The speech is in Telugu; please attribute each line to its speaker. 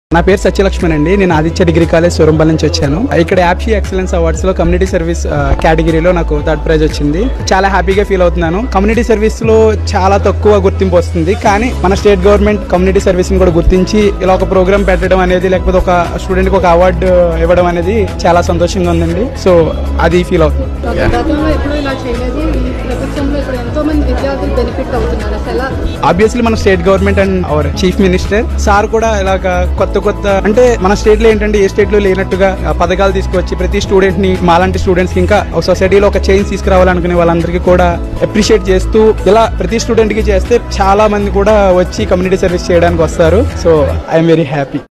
Speaker 1: నా పేరు సత్యలక్ష్మణ్ అండి నేను ఆదిత్య డిగ్రీ కాలేజ్ సూరంబల్ నుంచి వచ్చాను ఇక్కడ యాప్షీ ఎక్సలెన్స్ అవార్డ్స్ లో కమ్యూనిటీ సర్వీస్ కేటగిరీలో నాకు థర్డ్ ప్రైజ్ వచ్చింది చాలా హ్యాపీగా ఫీల్ అవుతున్నాను కమ్యూనిటీ సర్వీస్ లో చాలా తక్కువ గుర్తింపు వస్తుంది కానీ మన స్టేట్ గవర్నమెంట్ కమ్యూనిటీ సర్వీస్ ని కూడా గుర్తించి ఇలా ఒక ప్రోగ్రామ్ పెట్టడం అనేది లేకపోతే ఒక స్టూడెంట్ కి ఒక అవార్డు ఇవ్వడం అనేది చాలా సంతోషంగా ఉందండి సో అది ఫీల్ అవుతుంది
Speaker 2: గతంలో ఎప్పుడూ ఇలా చేయలేదు ఈ ప్రభుత్వంలో ఇప్పుడు ఎంతో మంది విద్యార్థులు బెనిఫిట్ అవుతున్నారు అసలు ఎలా
Speaker 1: ఆబ్వియస్లీ మన state government and our chief minister sir కూడా ఇలాగ కొత్త కొత్త అంటే మన స్టేట్ లో ఏంటంటే ఏ స్టేట్ లో లేనట్టుగా ఆ, పథకాలు తీసుకొచ్చి ప్రతి స్టూడెంట్ ని మాలాంటి స్టూడెంట్స్ కి ఇంకా సొసైటీలో ఒక చేంజ్ తీసుకురావాలనుకునే వాళ్ళందరికీ కూడా అప్రిషియేట్ చేస్తూ ఇలా ప్రతి స్టూడెంట్ కి చేస్తే చాలా మంది కూడా వచ్చి కమ్యూనిటీ సర్వీస్ చేయడానికి వస్తారు సో ఐఎమ్ వెరీ హ్యాపీ